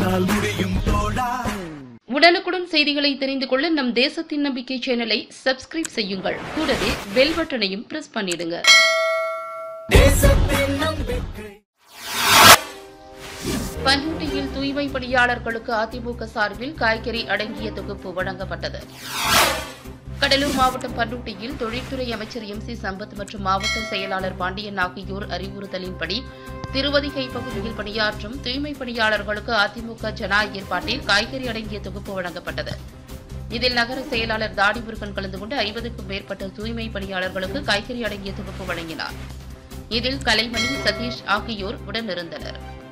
உன்னால் முடியும் தோழா உடனுக்குடன் செய்திகளை தெரிந்து கொள்ள நம் தேசத்தின் நம்பிக்கை சேனலை சப்ஸ்கிரைப் செய்யுங்கள் கூடவே பெல் பட்டனையும் பிரஸ் பண்ணிடுங்க தேசத்தின் நம்பிக்கை பண்ருட்டியில் தூய்மை பணியாளர்களுக்கு அதிமுக சார்பில் காய்கறி அடங்கிய தொகுப்பு வழங்கப்பட்டது கடலூர் மாவட்டம் பண்ருட்டியில் தொழில்துறை அமைச்சர் எம் சி சம்பத் மற்றும் மாவட்ட செயலாளர் பாண்டியன் ஆகியோர் அறிவுறுத்தலின்படி திருவதிகை பகுதியில் பணியாற்றும் தூய்மை பணியாளர்களுக்கு அதிமுக ஜனா ஏற்பாட்டில் காய்கறி அடங்கிய தொகுப்பு வழங்கப்பட்டது இதில் நகர செயலாளர் தாடிமுருகன் கலந்து கொண்டு ஐம்பதுக்கும் மேற்பட்ட தூய்மை பணியாளர்களுக்கு காய்கறி அடங்கிய தொகுப்பு வழங்கினார் இதில் கலைமணி சதீஷ் ஆகியோர் உடனிருந்தனர்